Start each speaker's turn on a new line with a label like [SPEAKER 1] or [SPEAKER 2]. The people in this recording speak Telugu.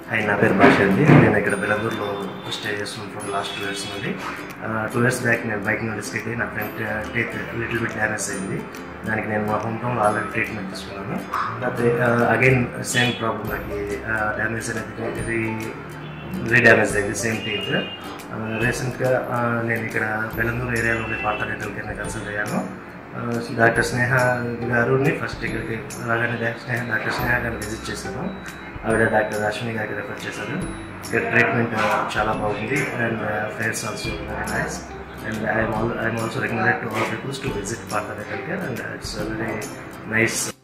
[SPEAKER 1] హాయ్ నా పేరు భాష అండి నేను ఇక్కడ బెలందూరులో స్టే చేస్తున్నాను ఫర్ లాస్ట్ టూ ఇయర్స్ నుండి టూ ఇయర్స్ బ్యాక్ నేను బైక్ నుండి స్కిట్ అయ్యి నా front teeth little bit damage అయింది దానికి నేను మా హోమ్ టౌన్లో ఆల్రెడీ ట్రీట్మెంట్ తీసుకున్నాను అయితే అగైన్ సేమ్ ప్రాబ్లం నాకు డ్యామేజ్ అనేది రీ రీ డ్యామేజ్ అయింది సేమ్ టీత్ రీసెంట్గా నేను ఇక్కడ బెలందూరు ఏరియాలో ఉండే పాత డెంటల్ కేర్ని కన్సల్ట్ అయ్యాను డాక్టర్ స్నేహ గారుని ఫస్ట్ ఇక్కడికి రాగానే డా- స్నేహ డాక్టర్ స్నేహ గారిని విజిట్ చేశాను ఆవిడ డాక్టర్ అశ్విని గారికి రెఫర్ చేశారు ఇక్కడ ట్రీట్మెంట్ చాలా బాగుంది and fares also very nice and I'm all I'm also recommended to all peoples to visit part dental care and it's very nice